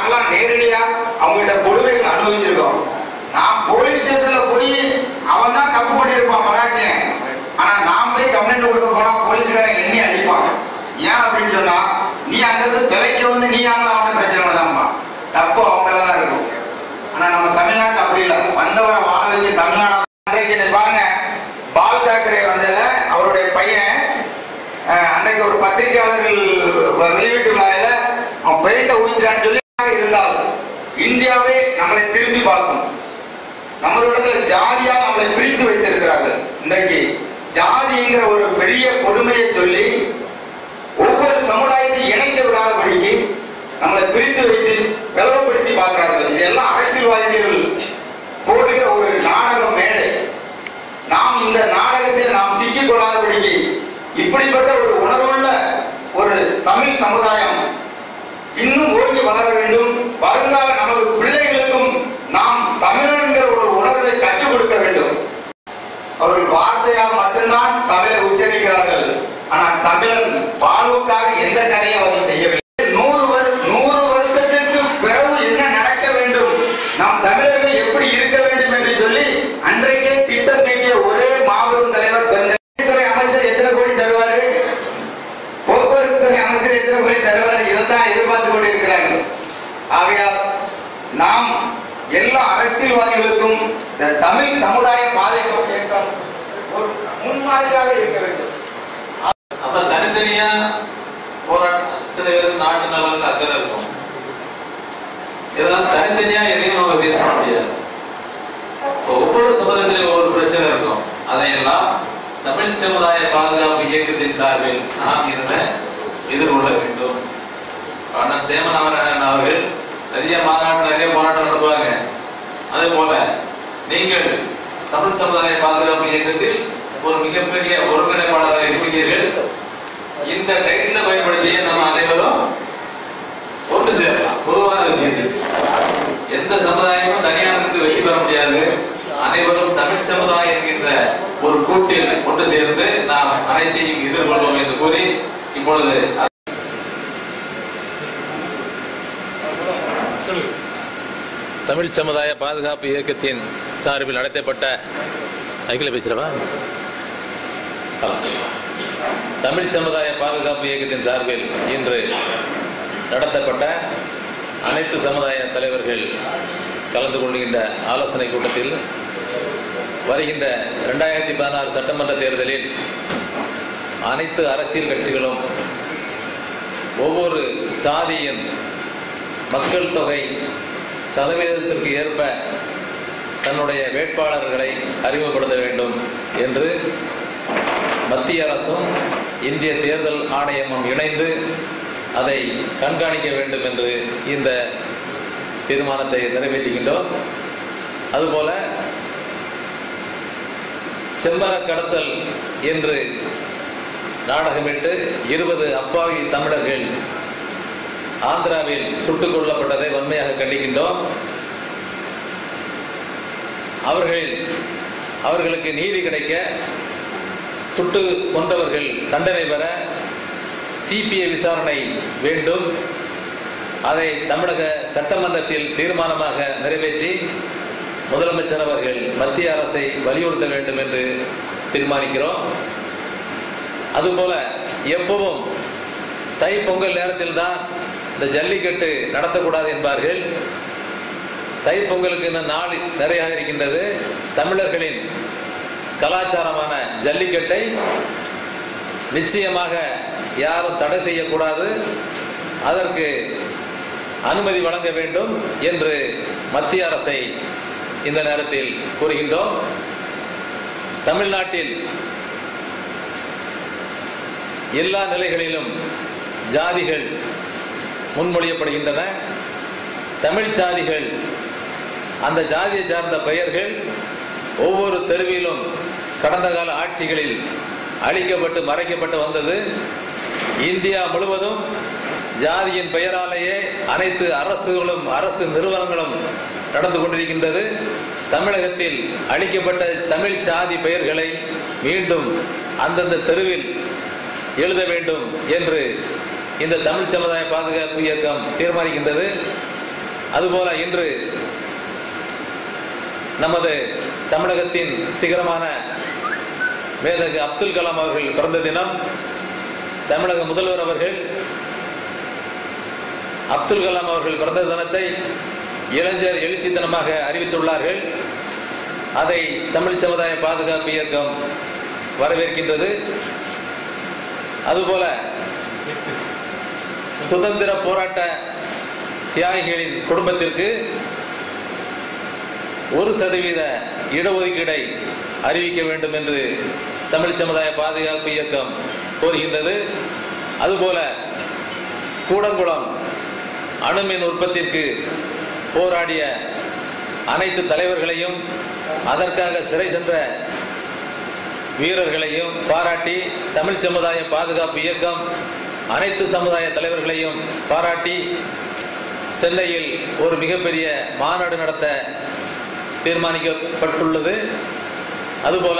நாங்களாம் நேரடியா அவங்ககிட்ட கொடுமைகள் அனுபவிச்சிருக்கோம் நான் போலீஸ் ஸ்டேஷன்ல போய் அவன் தான் தப்பு பண்ணியிருப்பான் மராட்டியன் ஆனா நான் போய் கம்ப்ளைண்ட் கொடுக்க போனா போலீஸ்காரன் எண்ணி அடிப்பான் ஏன் அப்படின்னு சொன்னா நீ அங்கிருந்து விலைக்கு வந்து நீ அவங்கள அவன பிரச்சனை பண்ணாமா தப்பு அவங்கள தான் இருக்கும் ஆனா நம்ம தமிழ்நாட்டுல அப்படி இல்லை வந்தவரை வாழ வைக்க தமிழ்நாடு அன்றைக்கு நீ பாருங்க பால் தாக்கரே வந்ததுல அவருடைய பையன் அஹ், அன்னைக்கு ஒரு பத்திரிகையாளர்கள் வ- வெளியீட்டு விழாவில அவன் பெயிண்ட ஊய்க்கிறான்னு சொல்லி இருந்தால் இந்தியாவே நம்மளை திரும்பி பார்க்கும் நமது இடத்துல ஜாதியா நம்மளை பிரித்து வைத்திருக்கிறார்கள் இன்றைக்கு ஜாதிங்கிற ஒரு பெரிய கொடுமையை சொல்லி ஒவ்வொரு சமுதாயத்தை இணைக்க விடாதபடிக்கு நம்மளை பிரித்து வைத்து பிளவுபடுத்தி பார்க்கிறார்கள் இதெல்லாம் அரசியல்வாதிகள் போடுகிற ஒரு நாடக மேடை நாம் இந்த நாடகத்தில் நாம் சிக்கிக் கொள்ளாதபடிக்கு இப்படிப்பட்ட ஒரு உணர்வுள்ள ஒரு தமிழ் சமுதாயம் இன்னும் ஓங்கி வளர வேண்டும் வருங்கால நமது பிள்ளைகளுக்கும் நாம் தமிழன் என்கிற ஒரு உணர்வை கற்றுக் கொடுக்க வேண்டும் அவர்கள் வார்த்தையால் மட்டும்தான் தமிழை உச்சரிக்கிறார்கள் ஆனால் தமிழன் வாழ்வுக்காக எந்த கதையும் அவர்கள் செய்யவில்லை நூறு வரு- நூறு வருஷத்திற்கு பிறகு என்ன நடக்க வேண்டும் நாம் தமிழர்கள் எப்படி இருக்க வேண்டும் என்று சொல்லி அன்றைக்கே திட்டம் தீட்டிய ஒரே மாபெரும் தலைவர் பெருந்தலைவர் அமைச்சர் எத்தனை கோடி தருவாரு போக்குவரத்து துறை அமைச்சர் எத்தனை கோடி தருவாரு இதைத்தான் எதிர்பார்த்து கொண்டிருக்கிறாங்க ஆகையால் நாம் எல்லா அரசியல்வாதிகளுக்கும் இந்த தமிழ் சமுதாய பாதுகாப்பு இயக்கம் ஒரு முன்மாதிரியாக இருக்க வேண்டும் அப்ப தனித்தனியா போராட்டத்துல இருந்து நாட்டு நலனுக்கு அக்கறை இருக்கும் இதெல்லாம் தனித்தனியா எதையும் நம்ம பேச முடியாது இப்போ ஒவ்வொரு சமுதாயத்திலும் ஒவ்வொரு பிரச்சனை இருக்கும் அதையெல்லாம் தமிழ் சமுதாய பாதுகாப்பு இயக்கத்தின் சார்பில் நாம் இருந்த எதிர்கொள்ள வேண்டும் அண்ணன் சேமநாதன் அவர்கள் நிறைய மாநாட்டு நிறைய போராட்டம் நடத்துவாங்க அதே போல நீங்கள் தமிழ் சமுதாய பாதுகாப்பு இயக்கத்தில் ஒரு மிகப்பெரிய ஒருங்கிணைப்பாளராக இருக்கிறீர்கள் இந்த டைட்டில பயன்படுத்திய நம்ம அனைவரும் ஒன்று சேரலாம் பொதுவான விஷயத்தில் எந்த சமுதாயமும் தனியாக இருந்து வெற்றி பெற முடியாது அனைவரும் தமிழ் சமுதாயம் என்கின்ற ஒரு கூட்டில் ஒன்று சேர்ந்து நாம் அனைத்தையும் எதிர்கொள்வோம் என்று கூறி இப்பொழுது தமிழ் சமுதாய பாதுகாப்பு இயக்கத்தின் சார்பில் நடத்தப்பட்ட அகில பேசுகிறவா தமிழ் சமுதாய பாதுகாப்பு இயக்கத்தின் சார்பில் இன்று நடத்தப்பட்ட அனைத்து சமுதாய தலைவர்கள் கலந்து கொள்கின்ற ஆலோசனை கூட்டத்தில் வருகின்ற ரெண்டாயிரத்தி பதினாறு சட்டமன்ற தேர்தலில் அனைத்து அரசியல் கட்சிகளும் ஒவ்வொரு சாதியின் மக்கள் தொகை சதவீதத்திற்கு ஏற்ப தன்னுடைய வேட்பாளர்களை அறிமுகப்படுத்த வேண்டும் என்று மத்திய அரசும் இந்திய தேர்தல் ஆணையமும் இணைந்து அதை கண்காணிக்க வேண்டும் என்று இந்த தீர்மானத்தை நிறைவேற்றுகின்றோம் அதுபோல செம்பர கடத்தல் என்று நாடகமிட்டு இருபது அப்பாவி தமிழர்கள் ஆந்திராவில் சுட்டுக் கொல்லப்பட்டதை வன்மையாக கண்டிக்கின்றோம் அவர்கள் அவர்களுக்கு நீதி கிடைக்க சுட்டு கொண்டவர்கள் தண்டனை பெற சிபிஐ விசாரணை வேண்டும் அதை தமிழக சட்டமன்றத்தில் தீர்மானமாக நிறைவேற்றி முதலமைச்சர் அவர்கள் மத்திய அரசை வலியுறுத்த வேண்டும் என்று தீர்மானிக்கிறோம் அதுபோல எப்பவும் தை பொங்கல் நேரத்தில் தான் இந்த ஜல்லிக்கட்டு நடத்தக்கூடாது என்பார்கள் தை பொங்கலுக்கு இன்னும் நாள் நிறைய இருக்கின்றது தமிழர்களின் கலாச்சாரமான ஜல்லிக்கட்டை நிச்சயமாக யாரும் தடை செய்யக்கூடாது அதற்கு அனுமதி வழங்க வேண்டும் என்று மத்திய அரசை இந்த நேரத்தில் கூறுகின்றோம் தமிழ்நாட்டில் எல்லா நிலைகளிலும் ஜாதிகள் முன்மொழியப்படுகின்றன தமிழ் ஜாதிகள் அந்த ஜாதியை சார்ந்த பெயர்கள் ஒவ்வொரு தெருவிலும் கடந்த கால ஆட்சிகளில் அழிக்கப்பட்டு மறைக்கப்பட்டு வந்தது இந்தியா முழுவதும் ஜாதியின் பெயராலேயே அனைத்து அரசுகளும் அரசு நிறுவனங்களும் நடந்து கொண்டிருக்கின்றது தமிழகத்தில் அளிக்கப்பட்ட தமிழ் சாதி பெயர்களை மீண்டும் அந்தந்த தெருவில் எழுத வேண்டும் என்று இந்த தமிழ் சமுதாய பாதுகாப்பு இயக்கம் தீர்மானிக்கின்றது அதுபோல இன்று நமது தமிழகத்தின் சிகரமான மேதகு அப்துல் கலாம் அவர்கள் பிறந்த தினம் தமிழக முதல்வர் அவர்கள் அப்துல் கலாம் அவர்கள் பிறந்த தினத்தை இளைஞர் எழுச்சி தினமாக அறிவித்துள்ளார்கள் அதை தமிழ் சமுதாய பாதுகாப்பு இயக்கம் வரவேற்கின்றது அதுபோல சுதந்திர போராட்ட தியாகிகளின் குடும்பத்திற்கு ஒரு சதவீத இடஒதுக்கீடை அறிவிக்க வேண்டும் என்று தமிழ் சமுதாய பாதுகாப்பு இயக்கம் கோருகின்றது அதுபோல கூடங்குளம் அணுமின் உற்பத்திற்கு போராடிய அனைத்து தலைவர்களையும் அதற்காக சிறை சென்ற வீரர்களையும் பாராட்டி தமிழ் சமுதாய பாதுகாப்பு இயக்கம் அனைத்து சமுதாய தலைவர்களையும் பாராட்டி சென்னையில் ஒரு மிகப்பெரிய மாநாடு நடத்த தீர்மானிக்கப்பட்டுள்ளது அதுபோல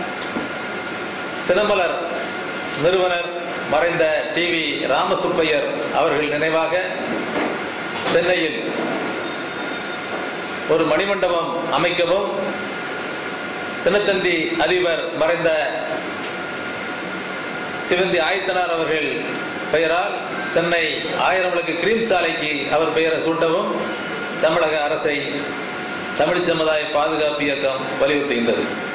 தினமலர் நிறுவனர் மறைந்த டிவி ராமசுப்பையர் அவர்கள் நினைவாக சென்னையில் ஒரு மணிமண்டபம் அமைக்கவும் தினத்தந்தி அதிபர் மறைந்த சிவந்தி ஆயத்தனார் அவர்கள் பெயரால் சென்னை ஆயிரம் விளக்கு கிரீம் சாலைக்கு அவர் பெயரை சூட்டவும் தமிழக அரசை தமிழ் சமுதாய பாதுகாப்பு இயக்கம் வலியுறுத்துகின்றது